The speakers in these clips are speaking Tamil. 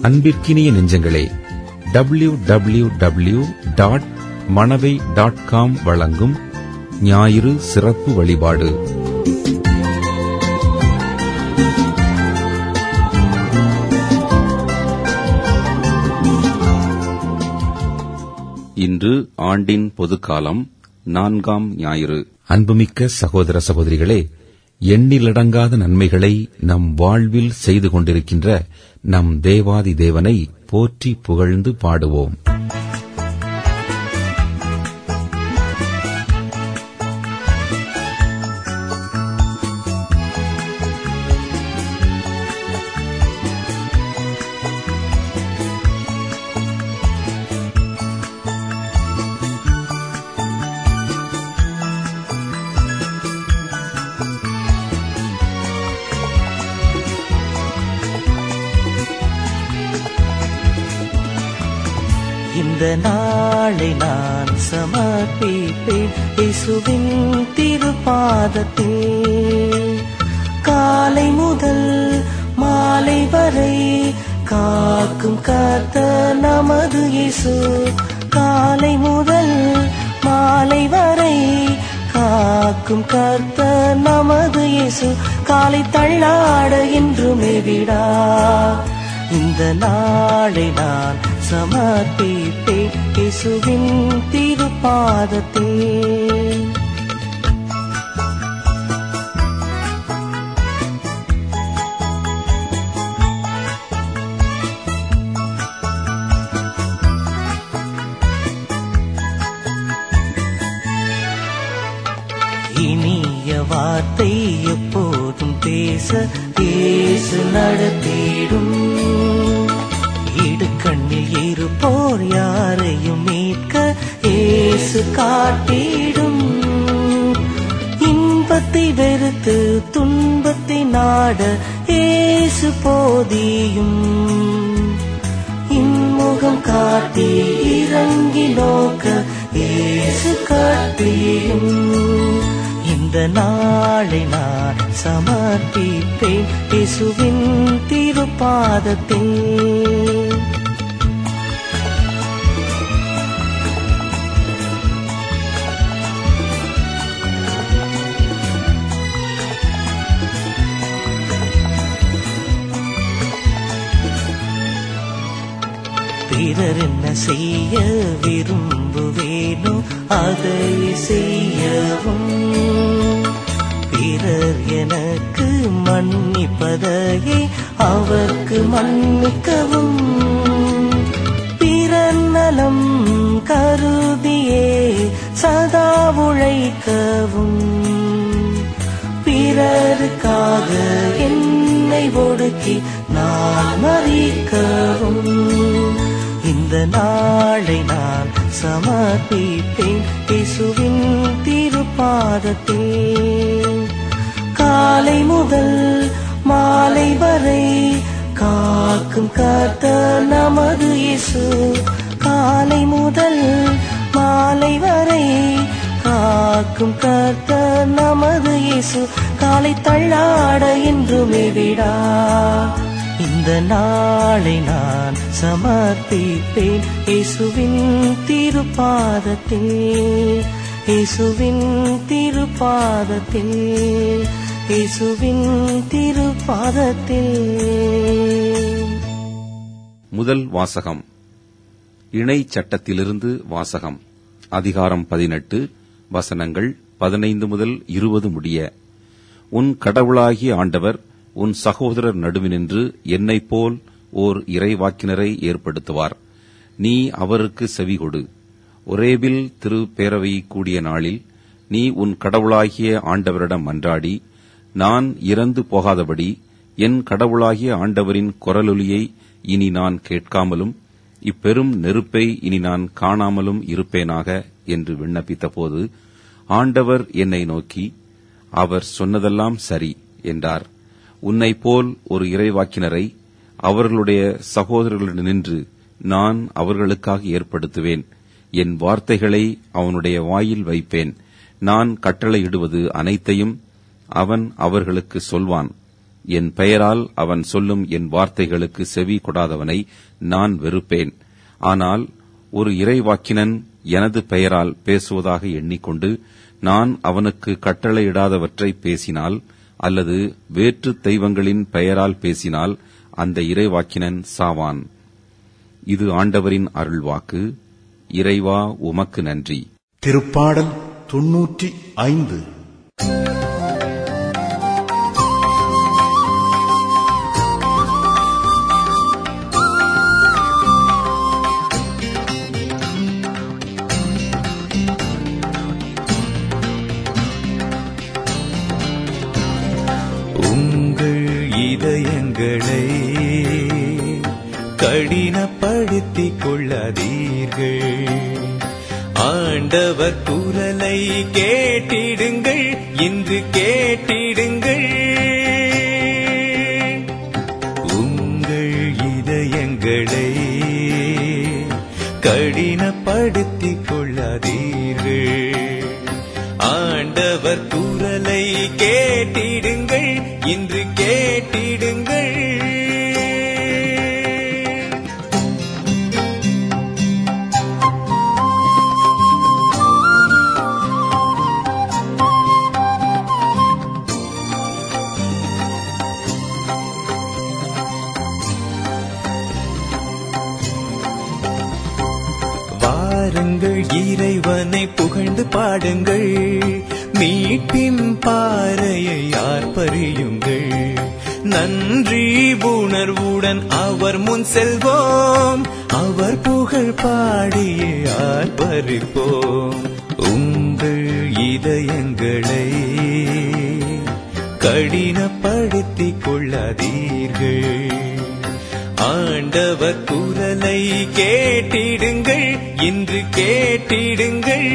அன்பிற்கினிய நெஞ்சங்களே W W W dot Manavai dot com வழங்கும் ஞாயிறு சிறப்பு வழிபாடு இன்று ஆண்டின் பொதுக்காலம் நான்காம் ஞாயிறு அன்புமிக்க சகோதர சகோதரிகளே எண்ணிலடங்காத நன்மைகளை நம் வாழ்வில் செய்து கொண்டிருக்கின்ற நம் தேவாதி தேவனை போற்றி புகழ்ந்து பாடுவோம் இந்த நாளை நான் சமர்ப்பிப்பேன் இயேசுவின் திருப்பாதத்தில் காலை முதல் மாலை வரை காக்கும் கர்த்த நமது இயேசு காலை முதல் மாலை வரை காக்கும் கர்த்த நமது இயேசு காலை தள்ளாட என்றுமே விடா இந்த நாளை நான் சமர்ப்பிப்பேன் இயேசுவின் திருப்பாதத்தில் இனிய வார்த்தை எப்போதும் பேச பேசு நடத்திடும் இடுக்கண்ணில் இருப்போர் யாரையும் மீட்க ஏசு காட்டிடும் இன்பத்தை வெறுத்து துன்பத்தை நாட ஏசு போதியும் இன்முகம் காட்டி இறங்கி நோக்க ஏசு காட்டியும் இந்த நாளை நான் சமர்ப்பிப்பேன் இயேசுவின் திருப்பாதத்தில் பிறர் என்ன செய்ய விரும்புவேனோ அதை செய்யவும் பிறர் எனக்கு மன்னிப்பதையே அவர்க்கு மன்னிக்கவும் பிறர் நலம் கருதியே சதா உழைக்கவும் பிறருக்காக என்னை ஒடுக்கி நான் மறிக்கவும் இந்த நாளை நான் சமர்ப்பிப்பேன் இயேசுவின் திருப்பாதத்தில் காலை முதல் மாலை வரை காக்கும் கர்த்த நமது இயேசு காலை முதல் மாலை வரை காக்கும் கர்த்த நமது இயேசு காலை தள்ளாட என்றுமே விடா இந்த நாளை நான் சமர்ப்பிப்பேன் இயேசுவின் திருப்பாதத்தில் இயேசுவின் திருப்பாதத்தில் இயேசுவின் திருப்பாதத்தில் முதல் வாசகம் இணை சட்டத்திலிருந்து வாசகம் அதிகாரம் பதினெட்டு வசனங்கள் பதினைந்து முதல் இருபது முடிய உன் கடவுளாகிய ஆண்டவர் உன் சகோதரர் நடுவினின்று என்னைப் போல் ஓர் இறைவாக்கினரை ஏற்படுத்துவார் நீ அவருக்கு செவிகொடு ஒரேபில் திரு பேரவை கூடிய நாளில் நீ உன் கடவுளாகிய ஆண்டவரிடம் மன்றாடி நான் இறந்து போகாதபடி என் கடவுளாகிய ஆண்டவரின் குரலொலியை இனி நான் கேட்காமலும் இப்பெரும் நெருப்பை இனி நான் காணாமலும் இருப்பேனாக என்று விண்ணப்பித்தபோது ஆண்டவர் என்னை நோக்கி அவர் சொன்னதெல்லாம் சரி என்றார் உன்னைப் போல் ஒரு இறைவாக்கினரை அவர்களுடைய சகோதரர்களிடனின்று நான் அவர்களுக்காக ஏற்படுத்துவேன் என் வார்த்தைகளை அவனுடைய வாயில் வைப்பேன் நான் கட்டளையிடுவது அனைத்தையும் அவன் அவர்களுக்கு சொல்வான் என் பெயரால் அவன் சொல்லும் என் வார்த்தைகளுக்கு செவி கொடாதவனை நான் வெறுப்பேன் ஆனால் ஒரு இறைவாக்கினன் எனது பெயரால் பேசுவதாக எண்ணிக்கொண்டு நான் அவனுக்கு கட்டளையிடாதவற்றை பேசினால் அல்லது வேற்று தெய்வங்களின் பெயரால் பேசினால் அந்த இறைவாக்கினன் சாவான் இது ஆண்டவரின் அருள்வாக்கு இறைவா உமக்கு நன்றி திருப்பாடல் தொன்னூற்றி ஐந்து உங்கள் இதயங்களை கடினப்படுத்திக் கொள்ளாதீர்கள் ஆண்டவர் குரலை கேட்டிடுங்கள் இன்று கேட்டிடுங்கள் உங்கள் இதயங்களை கடினப்படுத்திக் கொள்ளாதீர்கள் ஆண்டவர் குரலை கேட்டிடுங்கள் இன்று கேட்டிடுங்கள் வாருங்கள் இறைவனை புகழ்ந்து பாடுங்கள் மீட்பின் பாறையை ஆர்ப்பரியுங்கள் நன்றி உணர்வுடன் அவர் முன் செல்வோம் அவர் புகழ் பாடியே ஆர்ப்பரிப்போம் உங்கள் இதயங்களை கடினப்படுத்திக் கொள்ளாதீர்கள் ஆண்டவர் குரலை கேட்டிடுங்கள் இன்று கேட்டிடுங்கள்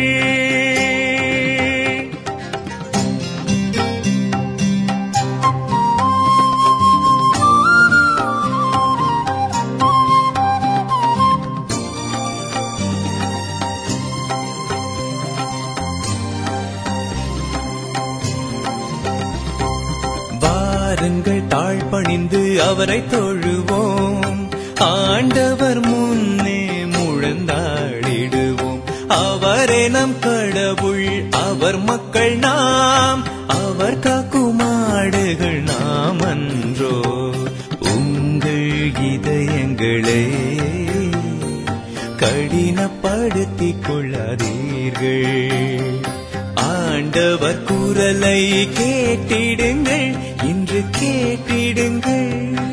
வாருங்கள் தாழ்பணிந்து அவரை தொழுவோம் ஆண்டவர் முன்னே முழந்தாடிடுவோம் அவரே நம் கடவுள் அவர் மக்கள் நாம் அவர் காக்குமாடுகள் நாம் அன்றோ உங்கள் இதயங்களே கடினப்படுத்திக் கொள்ளாதீர்கள் ஆண்டவர் குரலை கேட்டிடுங்கள் இன்று கேட்டிடுங்கள்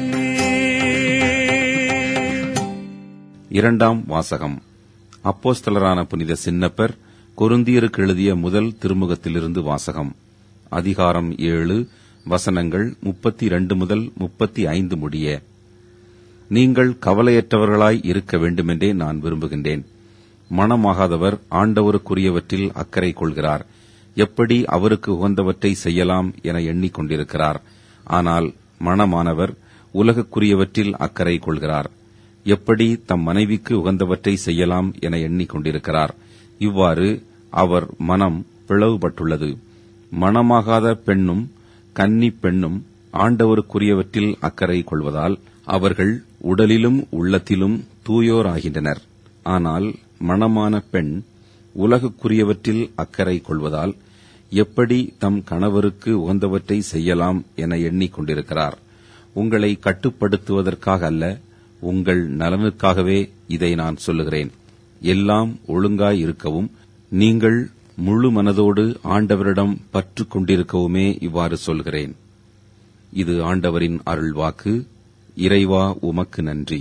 இரண்டாம் வாசகம் அப்போஸ்தலரான புனித சின்னப்பர் கொருந்தியருக்கு எழுதிய முதல் திருமுகத்திலிருந்து வாசகம் அதிகாரம் ஏழு வசனங்கள் முப்பத்தி இரண்டு முதல் முப்பத்தி ஐந்து முடிய நீங்கள் கவலையற்றவர்களாய் இருக்க வேண்டுமென்றே நான் விரும்புகின்றேன் மனமாகாதவர் ஆண்டவருக்குரியவற்றில் அக்கறை கொள்கிறார் எப்படி அவருக்கு உகந்தவற்றை செய்யலாம் என எண்ணிக்கொண்டிருக்கிறார் ஆனால் மனமானவர் உலகுக்குரியவற்றில் அக்கறை கொள்கிறார் எப்படி தம் மனைவிக்கு உகந்தவற்றை செய்யலாம் என எண்ணிக்கொண்டிருக்கிறார் இவ்வாறு அவர் மனம் பிளவுபட்டுள்ளது மனமாகாத பெண்ணும் கன்னி பெண்ணும் ஆண்டவருக்குரியவற்றில் அக்கறை கொள்வதால் அவர்கள் உடலிலும் உள்ளத்திலும் தூயோராகின்றனர் ஆனால் மணமான பெண் உலகுக்குரியவற்றில் அக்கறை கொள்வதால் எப்படி தம் கணவருக்கு உகந்தவற்றை செய்யலாம் என எண்ணிக்கொண்டிருக்கிறார் உங்களை கட்டுப்படுத்துவதற்காக அல்ல உங்கள் நலனுக்காகவே இதை நான் சொல்லுகிறேன் எல்லாம் ஒழுங்காய் இருக்கவும் நீங்கள் முழு மனதோடு ஆண்டவரிடம் பற்று கொண்டிருக்கவுமே இவ்வாறு சொல்கிறேன் இது ஆண்டவரின் அருள்வாக்கு இறைவா உமக்கு நன்றி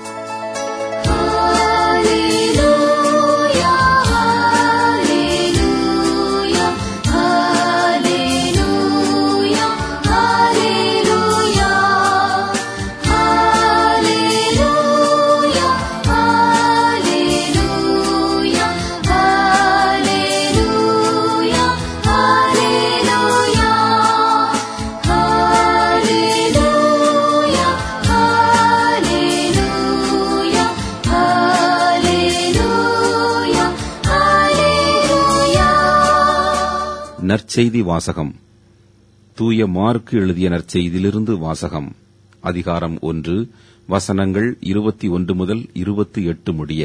Hallelujah, hallelujah, hallelujah, hallelujah, hallelujah, hallelujah, hallelujah, hallelujah, hallelujah, hallelujah, hallelujah, hallelujah. நற்செய்தி வாசகம் தூய மார்க்கு எழுதிய நற்செய்தியிலிருந்து வாசகம் அதிகாரம் ஒன்று வசனங்கள் இருபத்தி ஒன்று முதல் இருபத்தி எட்டு முடிய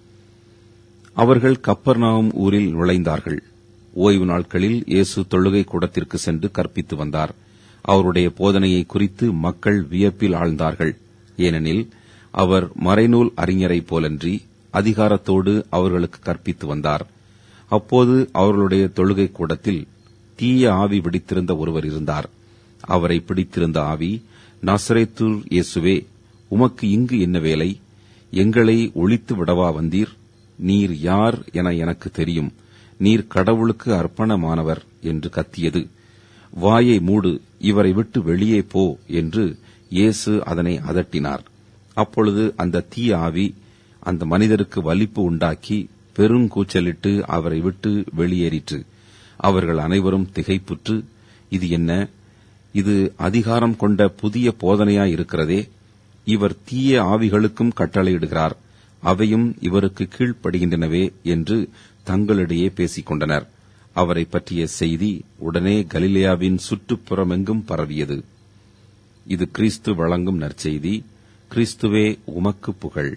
அவர்கள் கப்பர்நாவும் ஊரில் நுழைந்தார்கள் ஓய்வு நாட்களில் இயேசு தொழுகை கூடத்திற்கு சென்று கற்பித்து வந்தார் அவருடைய போதனையை குறித்து மக்கள் வியப்பில் ஆழ்ந்தார்கள் ஏனெனில் அவர் மறைநூல் அறிஞரைப் போலன்றி அதிகாரத்தோடு அவர்களுக்கு கற்பித்து வந்தார் அப்போது அவர்களுடைய தொழுகை கூடத்தில் தீய ஆவி பிடித்திருந்த ஒருவர் இருந்தார் அவரை பிடித்திருந்த ஆவி நசரேத்தூர் இயேசுவே உமக்கு இங்கு என்ன வேலை எங்களை ஒழித்து விடவா வந்தீர் நீர் யார் என எனக்கு தெரியும் நீர் கடவுளுக்கு அர்ப்பணமானவர் என்று கத்தியது வாயை மூடு இவரை விட்டு வெளியே போ என்று இயேசு அதனை அதட்டினார் அப்பொழுது அந்த தீய ஆவி அந்த மனிதருக்கு வலிப்பு உண்டாக்கி பெருங்கூச்சலிட்டு அவரை விட்டு வெளியேறிற்று அவர்கள் அனைவரும் திகைப்புற்று இது என்ன இது அதிகாரம் கொண்ட புதிய போதனையாயிருக்கிறதே இவர் தீய ஆவிகளுக்கும் கட்டளையிடுகிறார் அவையும் இவருக்கு கீழ்ப்படுகின்றனவே என்று தங்களிடையே பேசிக் கொண்டனர் அவரை பற்றிய செய்தி உடனே கலிலேயாவின் சுற்றுப்புறமெங்கும் பரவியது இது கிறிஸ்து வழங்கும் நற்செய்தி கிறிஸ்துவே உமக்கு புகழ்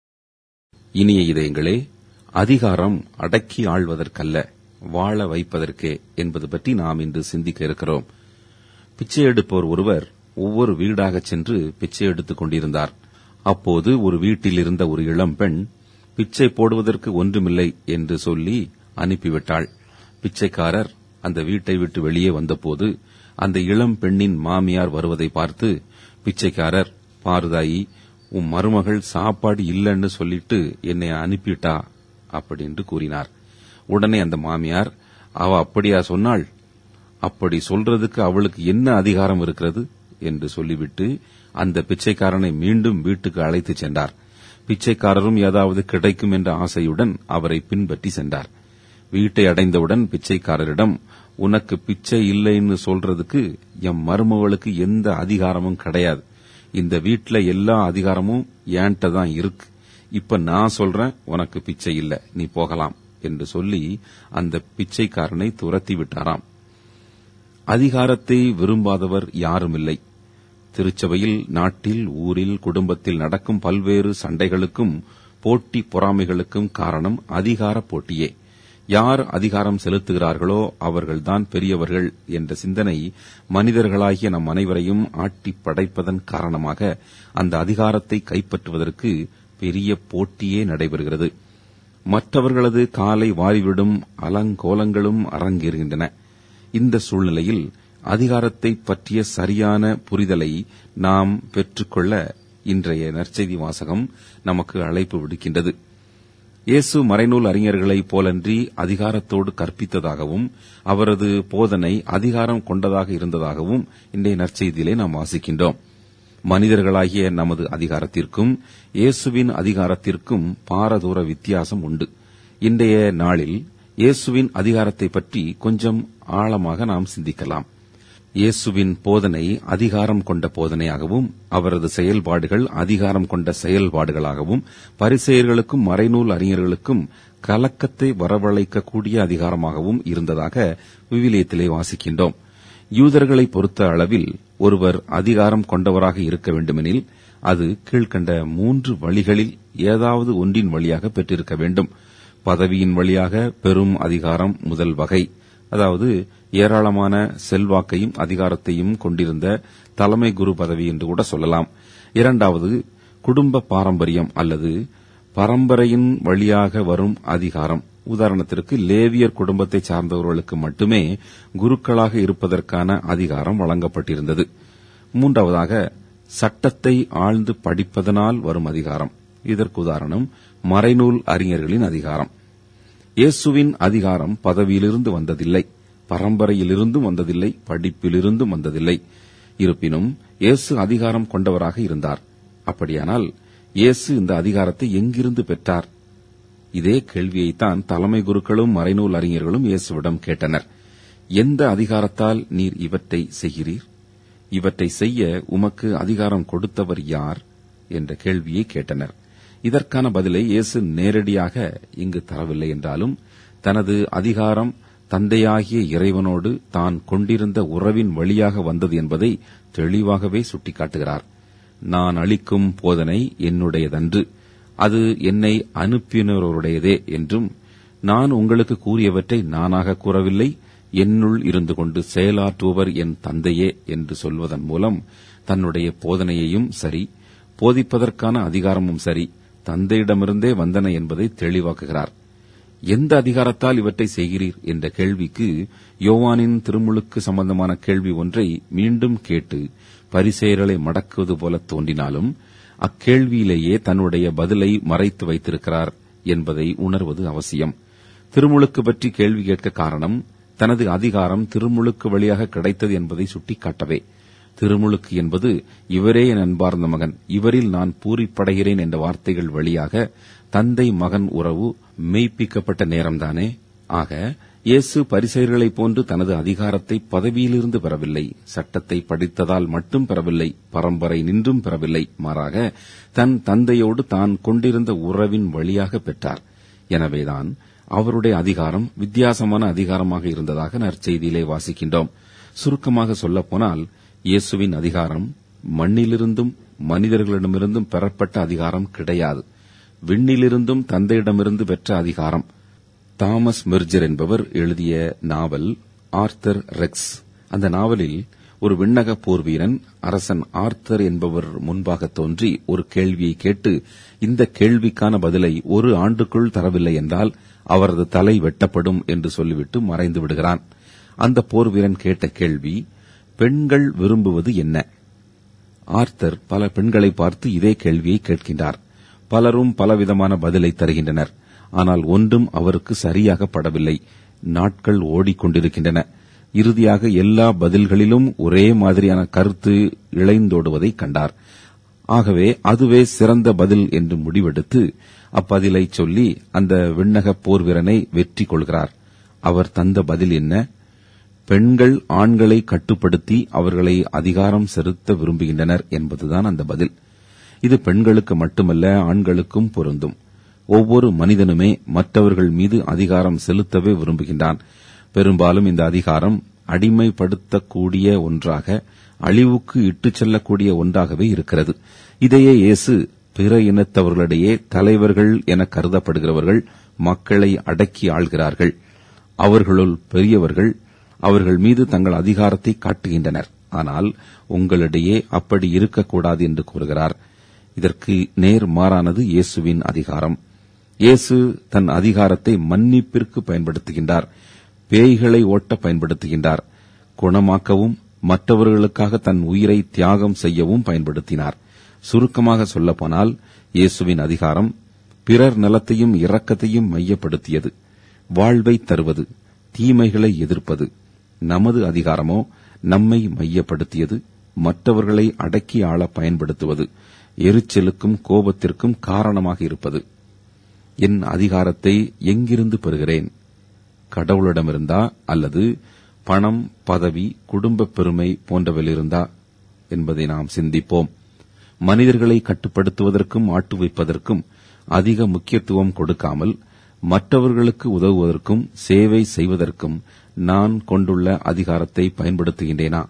இனிய இதயங்களே அதிகாரம் அடக்கி ஆள்வதற்கல்ல வாழ வைப்பதற்கே என்பது பற்றி நாம் இன்று சிந்திக்க இருக்கிறோம் பிச்சை எடுப்போர் ஒருவர் ஒவ்வொரு வீடாகச் சென்று பிச்சை எடுத்துக் கொண்டிருந்தார் அப்போது ஒரு வீட்டில் இருந்த ஒரு இளம்பெண் பிச்சை போடுவதற்கு ஒன்றுமில்லை என்று சொல்லி அனுப்பிவிட்டாள் பிச்சைக்காரர் அந்த வீட்டை விட்டு வெளியே வந்தபோது அந்த இளம் பெண்ணின் மாமியார் வருவதை பார்த்து பிச்சைக்காரர் பாருதாயி உன் மருமகள் சாப்பாடு இல்லைன்னு சொல்லிட்டு என்னை அனுப்பிட்டா அப்படின்னு கூறினார் உடனே அந்த மாமியார் அவ அப்படியா சொன்னாள் அப்படி சொல்றதுக்கு அவளுக்கு என்ன அதிகாரம் இருக்கிறது என்று சொல்லிவிட்டு அந்த பிச்சைக்காரனை மீண்டும் வீட்டுக்கு அழைத்துச் சென்றார் பிச்சைக்காரரும் ஏதாவது கிடைக்கும் என்ற ஆசையுடன் அவரை பின்பற்றி சென்றார் வீட்டை அடைந்தவுடன் பிச்சைக்காரரிடம் உனக்கு பிச்சை இல்லைன்னு சொல்றதுக்கு என் மருமகளுக்கு எந்த அதிகாரமும் கிடையாது இந்த வீட்ல எல்லா அதிகாரமும் ஏன்ட்ட தான் இருக்கு இப்ப நான் சொல்றேன் உனக்கு பிச்சை இல்ல நீ போகலாம் என்று சொல்லி அந்த பிச்சைக்காரனை துரத்தி விட்டாராம் அதிகாரத்தை விரும்பாதவர் யாரும் இல்லை திருச்சபையில் நாட்டில் ஊரில் குடும்பத்தில் நடக்கும் பல்வேறு சண்டைகளுக்கும் போட்டி பொறாமைகளுக்கும் காரணம் அதிகார போட்டியே யார் அதிகாரம் செலுத்துகிறார்களோ அவர்கள்தான் பெரியவர்கள் என்ற சிந்தனை மனிதர்களாகிய நம் அனைவரையும் ஆட்டி படைப்பதன் காரணமாக அந்த அதிகாரத்தை கைப்பற்றுவதற்கு பெரிய போட்டியே நடைபெறுகிறது மற்றவர்களது காலை வாரிவிடும் அலங்கோலங்களும் அரங்கேறுகின்றன இந்த சூழ்நிலையில் அதிகாரத்தை பற்றிய சரியான புரிதலை நாம் பெற்றுக்கொள்ள இன்றைய நற்செய்தி வாசகம் நமக்கு அழைப்பு விடுக்கின்றது இயேசு மறைநூல் அறிஞர்களைப் போலன்றி அதிகாரத்தோடு கற்பித்ததாகவும் அவரது போதனை அதிகாரம் கொண்டதாக இருந்ததாகவும் இன்றைய நற்செய்தியிலே நாம் வாசிக்கின்றோம் மனிதர்களாகிய நமது அதிகாரத்திற்கும் இயேசுவின் அதிகாரத்திற்கும் பாரதூர வித்தியாசம் உண்டு இன்றைய நாளில் இயேசுவின் அதிகாரத்தை பற்றி கொஞ்சம் ஆழமாக நாம் சிந்திக்கலாம் இயேசுவின் போதனை அதிகாரம் கொண்ட போதனையாகவும் அவரது செயல்பாடுகள் அதிகாரம் கொண்ட செயல்பாடுகளாகவும் பரிசெயர்களுக்கும் மறைநூல் அறிஞர்களுக்கும் கலக்கத்தை வரவழைக்கக்கூடிய அதிகாரமாகவும் இருந்ததாக விவிலியத்திலே வாசிக்கின்றோம் யூதர்களை பொறுத்த அளவில் ஒருவர் அதிகாரம் கொண்டவராக இருக்க வேண்டுமெனில் அது கீழ்கண்ட மூன்று வழிகளில் ஏதாவது ஒன்றின் வழியாக பெற்றிருக்க வேண்டும் பதவியின் வழியாக பெரும் அதிகாரம் முதல் வகை அதாவது ஏராளமான செல்வாக்கையும் அதிகாரத்தையும் கொண்டிருந்த தலைமை குரு பதவி என்று கூட சொல்லலாம் இரண்டாவது குடும்ப பாரம்பரியம் அல்லது பரம்பரையின் வழியாக வரும் அதிகாரம் உதாரணத்திற்கு லேவியர் குடும்பத்தை சார்ந்தவர்களுக்கு மட்டுமே குருக்களாக இருப்பதற்கான அதிகாரம் வழங்கப்பட்டிருந்தது மூன்றாவதாக சட்டத்தை ஆழ்ந்து படிப்பதனால் வரும் அதிகாரம் இதற்கு உதாரணம் மறைநூல் அறிஞர்களின் அதிகாரம் இயேசுவின் அதிகாரம் பதவியிலிருந்து வந்ததில்லை பரம்பரையிலிருந்தும் வந்ததில்லை படிப்பிலிருந்தும் வந்ததில்லை இருப்பினும் இயேசு அதிகாரம் கொண்டவராக இருந்தார் அப்படியானால் இயேசு இந்த அதிகாரத்தை எங்கிருந்து பெற்றார் இதே கேள்வியைத்தான் தலைமை குருக்களும் மறைநூல் அறிஞர்களும் இயேசுவிடம் கேட்டனர் எந்த அதிகாரத்தால் நீர் இவற்றை செய்கிறீர் இவற்றை செய்ய உமக்கு அதிகாரம் கொடுத்தவர் யார் என்ற கேள்வியை கேட்டனர் இதற்கான பதிலை இயேசு நேரடியாக இங்கு தரவில்லை என்றாலும் தனது அதிகாரம் தந்தையாகிய இறைவனோடு தான் கொண்டிருந்த உறவின் வழியாக வந்தது என்பதை தெளிவாகவே சுட்டிக்காட்டுகிறார் நான் அளிக்கும் போதனை என்னுடையதன்று அது என்னை அனுப்பினருடையதே என்றும் நான் உங்களுக்கு கூறியவற்றை நானாக கூறவில்லை என்னுள் இருந்து கொண்டு செயலாற்றுபவர் என் தந்தையே என்று சொல்வதன் மூலம் தன்னுடைய போதனையையும் சரி போதிப்பதற்கான அதிகாரமும் சரி தந்தையிடமிருந்தே வந்தன என்பதை தெளிவாக்குகிறார் எந்த அதிகாரத்தால் இவற்றை செய்கிறீர் என்ற கேள்விக்கு யோவானின் திருமுழுக்கு சம்பந்தமான கேள்வி ஒன்றை மீண்டும் கேட்டு பரிசெயர்களை மடக்குவது போல தோன்றினாலும் அக்கேள்வியிலேயே தன்னுடைய பதிலை மறைத்து வைத்திருக்கிறார் என்பதை உணர்வது அவசியம் திருமுழுக்கு பற்றி கேள்வி கேட்க காரணம் தனது அதிகாரம் திருமுழுக்கு வழியாக கிடைத்தது என்பதை சுட்டிக்காட்டவே திருமுழுக்கு என்பது இவரே என் அன்பார்ந்த மகன் இவரில் நான் பூரிப்படைகிறேன் என்ற வார்த்தைகள் வழியாக தந்தை மகன் உறவு மெய்ப்பிக்கப்பட்ட நேரம்தானே ஆக இயேசு பரிசெயர்களைப் போன்று தனது அதிகாரத்தை பதவியிலிருந்து பெறவில்லை சட்டத்தை படித்ததால் மட்டும் பெறவில்லை பரம்பரை நின்றும் பெறவில்லை மாறாக தன் தந்தையோடு தான் கொண்டிருந்த உறவின் வழியாக பெற்றார் எனவேதான் அவருடைய அதிகாரம் வித்தியாசமான அதிகாரமாக இருந்ததாக நற்செய்தியிலே வாசிக்கின்றோம் சுருக்கமாக சொல்லப்போனால் இயேசுவின் அதிகாரம் மண்ணிலிருந்தும் மனிதர்களிடமிருந்தும் பெறப்பட்ட அதிகாரம் கிடையாது விண்ணிலிருந்தும் தந்தையிடமிருந்து பெற்ற அதிகாரம் தாமஸ் மெர்ஜர் என்பவர் எழுதிய நாவல் ஆர்த்தர் ரெக்ஸ் அந்த நாவலில் ஒரு விண்ணக போர் வீரன் அரசன் ஆர்த்தர் என்பவர் முன்பாக தோன்றி ஒரு கேள்வியை கேட்டு இந்த கேள்விக்கான பதிலை ஒரு ஆண்டுக்குள் தரவில்லை என்றால் அவரது தலை வெட்டப்படும் என்று சொல்லிவிட்டு மறைந்து விடுகிறான் அந்த போர் வீரன் கேட்ட கேள்வி பெண்கள் விரும்புவது என்ன ஆர்த்தர் பல பெண்களை பார்த்து இதே கேள்வியை கேட்கின்றார் பலரும் பலவிதமான பதிலை தருகின்றனர் ஆனால் ஒன்றும் அவருக்கு சரியாக படவில்லை நாட்கள் ஓடிக்கொண்டிருக்கின்றன இறுதியாக எல்லா பதில்களிலும் ஒரே மாதிரியான கருத்து இழைந்தோடுவதை கண்டார் ஆகவே அதுவே சிறந்த பதில் என்று முடிவெடுத்து அப்பதிலை சொல்லி அந்த விண்ணக போர் வீரனை வெற்றி கொள்கிறார் அவர் தந்த பதில் என்ன பெண்கள் ஆண்களை கட்டுப்படுத்தி அவர்களை அதிகாரம் செலுத்த விரும்புகின்றனர் என்பதுதான் அந்த பதில் இது பெண்களுக்கு மட்டுமல்ல ஆண்களுக்கும் பொருந்தும் ஒவ்வொரு மனிதனுமே மற்றவர்கள் மீது அதிகாரம் செலுத்தவே விரும்புகின்றான் பெரும்பாலும் இந்த அதிகாரம் அடிமைப்படுத்தக்கூடிய ஒன்றாக அழிவுக்கு இட்டுச் செல்லக்கூடிய ஒன்றாகவே இருக்கிறது இதையே இயேசு பிற இனத்தவர்களிடையே தலைவர்கள் என கருதப்படுகிறவர்கள் மக்களை அடக்கி ஆள்கிறார்கள் அவர்களுள் பெரியவர்கள் அவர்கள் மீது தங்கள் அதிகாரத்தை காட்டுகின்றனர் ஆனால் உங்களிடையே அப்படி இருக்கக்கூடாது என்று கூறுகிறார் இதற்கு நேர் மாறானது இயேசுவின் அதிகாரம் இயேசு தன் அதிகாரத்தை மன்னிப்பிற்கு பயன்படுத்துகின்றார் பேய்களை ஓட்ட பயன்படுத்துகின்றார் குணமாக்கவும் மற்றவர்களுக்காக தன் உயிரை தியாகம் செய்யவும் பயன்படுத்தினார் சுருக்கமாக சொல்லப்போனால் இயேசுவின் அதிகாரம் பிறர் நலத்தையும் இரக்கத்தையும் மையப்படுத்தியது வாழ்வை தருவது தீமைகளை எதிர்ப்பது நமது அதிகாரமோ நம்மை மையப்படுத்தியது மற்றவர்களை அடக்கி ஆள பயன்படுத்துவது எரிச்சலுக்கும் கோபத்திற்கும் காரணமாக இருப்பது என் அதிகாரத்தை எங்கிருந்து பெறுகிறேன் கடவுளிடமிருந்தா அல்லது பணம் பதவி குடும்ப பெருமை போன்றவிலிருந்தா என்பதை நாம் சிந்திப்போம் மனிதர்களை கட்டுப்படுத்துவதற்கும் ஆட்டு வைப்பதற்கும் அதிக முக்கியத்துவம் கொடுக்காமல் மற்றவர்களுக்கு உதவுவதற்கும் சேவை செய்வதற்கும் நான் கொண்டுள்ள அதிகாரத்தை பயன்படுத்துகின்றேனா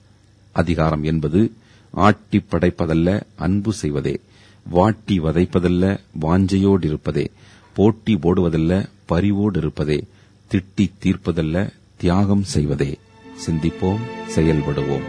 அதிகாரம் என்பது ஆட்டி படைப்பதல்ல அன்பு செய்வதே வாட்டி வதைப்பதல்ல வாஞ்சையோடு இருப்பதே போட்டி போடுவதல்ல பரிவோடு இருப்பதே திட்டி தீர்ப்பதல்ல தியாகம் செய்வதே சிந்திப்போம் செயல்படுவோம்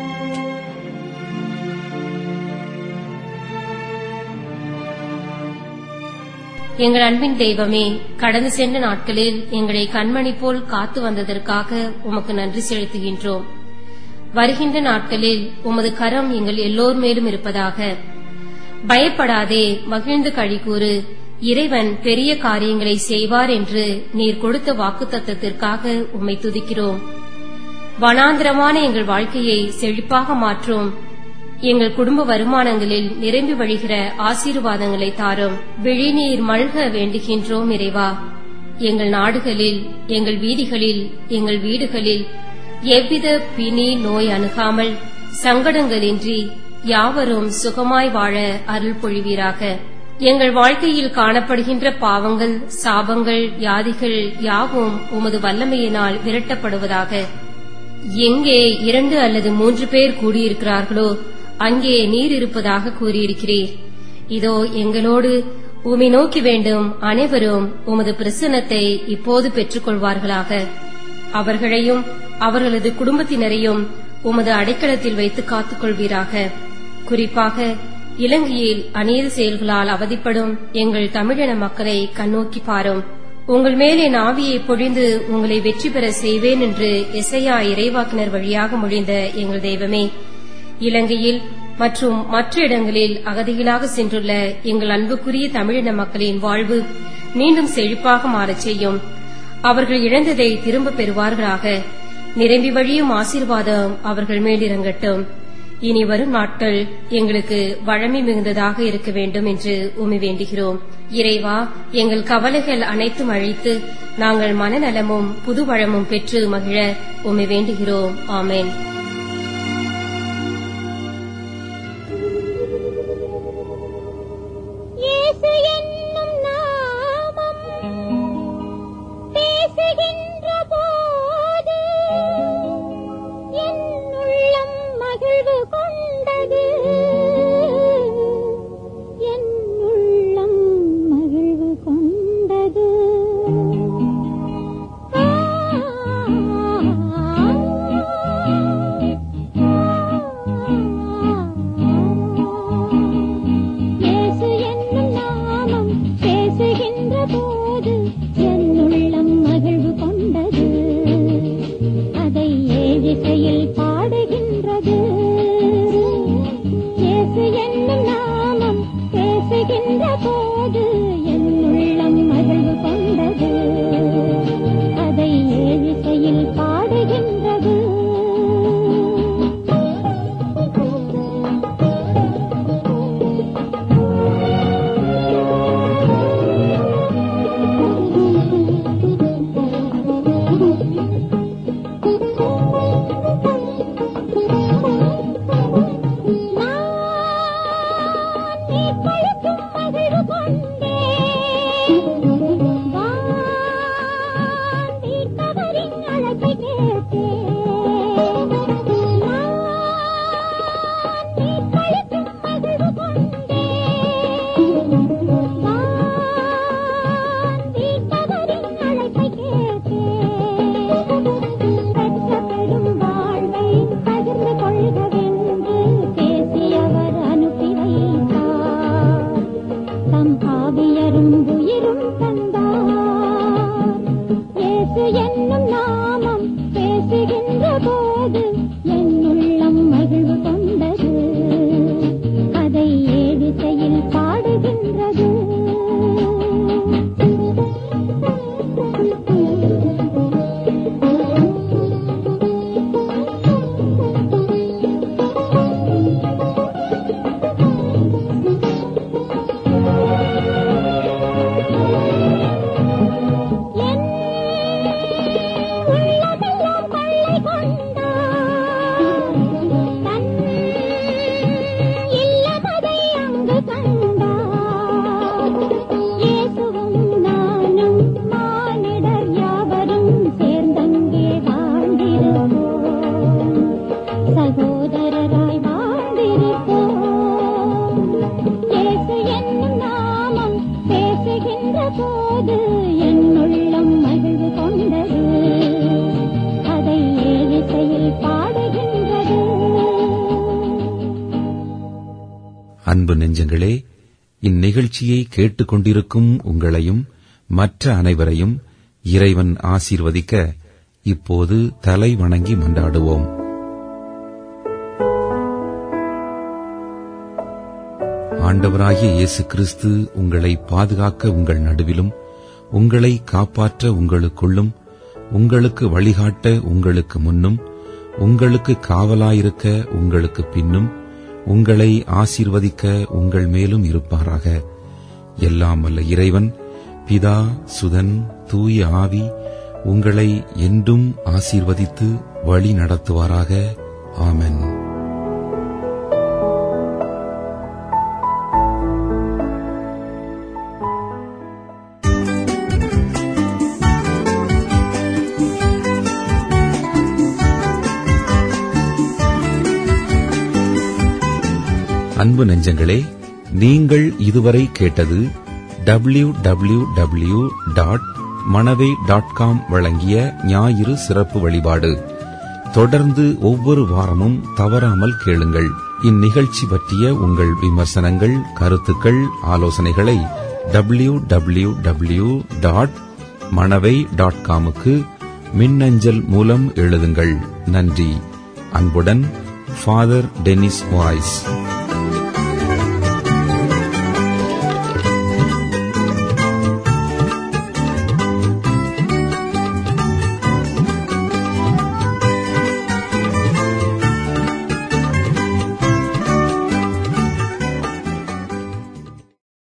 எங்கள் அன்பின் தெய்வமே கடந்து சென்ற நாட்களில் எங்களை கண்மணி போல் காத்து வந்ததற்காக உமக்கு நன்றி செலுத்துகின்றோம் வருகின்ற நாட்களில் உமது கரம் எங்கள் எல்லோர் மேலும் இருப்பதாக பயப்படாதே மகிழ்ந்து கழிகூறு இறைவன் பெரிய காரியங்களை செய்வார் என்று நீர் கொடுத்த வாக்குத்தத்தத்திற்காக உம்மை துதிக்கிறோம் வனாந்திரமான எங்கள் வாழ்க்கையை செழிப்பாக மாற்றும் எங்கள் குடும்ப வருமானங்களில் நிரம்பி வழிகிற ஆசீர்வாதங்களை தாரும் விழிநீர் மல்க வேண்டுகின்றோம் இறைவா எங்கள் நாடுகளில் எங்கள் வீதிகளில் எங்கள் வீடுகளில் எவ்வித பிணி நோய் அணுகாமல் சங்கடங்களின்றி யாவரும் சுகமாய் வாழ அருள் பொழிவீராக எங்கள் வாழ்க்கையில் காணப்படுகின்ற பாவங்கள் சாபங்கள் வியாதிகள் யாவும் உமது வல்லமையினால் விரட்டப்படுவதாக எங்கே இரண்டு அல்லது மூன்று பேர் கூடியிருக்கிறார்களோ அங்கே நீர் இருப்பதாக கூறியிருக்கிறீர் இதோ எங்களோடு உமை நோக்கி வேண்டும் அனைவரும் உமது பிரசன்னத்தை இப்போது பெற்றுக் கொள்வார்களாக அவர்களையும் அவர்களது குடும்பத்தினரையும் உமது அடைக்கலத்தில் வைத்து காத்துக் கொள்வீராக குறிப்பாக இலங்கையில் அநீதி செயல்களால் அவதிப்படும் எங்கள் தமிழின மக்களை கண்ணோக்கி பாரும் உங்கள் மேல் என் ஆவியை பொழிந்து உங்களை வெற்றி பெற செய்வேன் என்று எசையா இறைவாக்கினர் வழியாக மொழிந்த எங்கள் தெய்வமே இலங்கையில் மற்றும் மற்ற இடங்களில் அகதிகளாக சென்றுள்ள எங்கள் அன்புக்குரிய தமிழின மக்களின் வாழ்வு மீண்டும் செழிப்பாக மாறச் செய்யும் அவர்கள் இழந்ததை திரும்பப் பெறுவார்களாக நிரம்பி வழியும் ஆசீர்வாதம் அவர்கள் மேலிறங்கட்டும் இனி வரும் நாட்கள் எங்களுக்கு வழமை மிகுந்ததாக இருக்க வேண்டும் என்று உமி வேண்டுகிறோம் இறைவா எங்கள் கவலைகள் அனைத்தும் அழித்து நாங்கள் மனநலமும் புது வளமும் பெற்று மகிழ உமை வேண்டுகிறோம் ஆமென் இயேசு என்னும் நாமம் பேசுகின்ற போது என் உள்ளம் மகிழ்வு கொண்டது என் உள்ளம் மகிழ்வு கொண்டது இயேசு என்னும் நாமம் பேசுகின்ற போது என் உள்ளம் மகிழ்வு கொண்டது அதை ஏழிசையில் பாடுகின்றது இயேசு என்னும் நாமம் பேசுகின்ற போது என் உள்ளம் மகிழ்வு கொண்டது அதை ஏழிசையில் பாடுகின்றது நான் நீ பழுக்கும் மகிழ்வு கொண்டேன் வான் தீர்த்தவரின் அழைப்பை கேட்டேன் நான் நீ பழுக்கும் மகிழ்வு கொண்டேன் வான் தீர்த்தவரின் அழைப்பை கேட்டேன் பெற்ற பெரும் வாழ்வை பகிர்ந்து கொள்கவென்று பேசியவர் அனுப்பி வைத்தார் தம் ஆவியரும் உயிரும் தந்தார் இயேசு என்னும் நாமம் பேசுகின்ற போது என் உள்ளம் மகிழ்வு கொண்டது அதை ஏழிசையில் பாடுகின்றது என் உள்ளமெல்லாம் கொள்ளை கொண்டார் தன் இல்லமதை அங்கு கண்டார் இயேசுவும் நானும் மானிடர் யாவரும் சேர்ந்தங்கே வாழ்ந்திருப்போம் சகோதரராய் வாழ்ந்திருப்போம் இயேசு என்னும் நாமம் பேசுகின்ற போது என் உள்ளம் மகிழ்வு கொண்டது அதை ஏழிசையில் பாடுகின்றது அன்பு நெஞ்சங்களே இந்நிகழ்ச்சியை கேட்டுக்கொண்டிருக்கும் உங்களையும் மற்ற அனைவரையும் இறைவன் ஆசீர்வதிக்க இப்போது தலை வணங்கி மன்றாடுவோம் ஆண்டவராகிய இயேசு கிறிஸ்து உங்களை பாதுகாக்க உங்கள் நடுவிலும் உங்களை காப்பாற்ற உங்களுக்குள்ளும் உங்களுக்கு வழிகாட்ட உங்களுக்கு முன்னும் உங்களுக்கு காவலாயிருக்க உங்களுக்கு பின்னும் உங்களை ஆசீர்வதிக்க உங்கள் மேலும் இருப்பாராக எல்லாம் வல்ல இறைவன் பிதா சுதன் தூய ஆவி உங்களை என்றும் ஆசீர்வதித்து வழி நடத்துவாராக ஆமென் அன்பு நெஞ்சங்களே நீங்கள் இதுவரை கேட்டது W W W dot Manavai dot com வழங்கிய ஞாயிறு சிறப்பு வழிபாடு தொடர்ந்து ஒவ்வொரு வாரமும் தவறாமல் கேளுங்கள் இந்நிகழ்ச்சி பற்றிய உங்கள் விமர்சனங்கள் கருத்துக்கள் ஆலோசனைகளை W W W dot Manavai dot காமுக்கு மின்னஞ்சல் மூலம் எழுதுங்கள் நன்றி அன்புடன் ஃபாதர் டென்னிஸ் வாய்ஸ்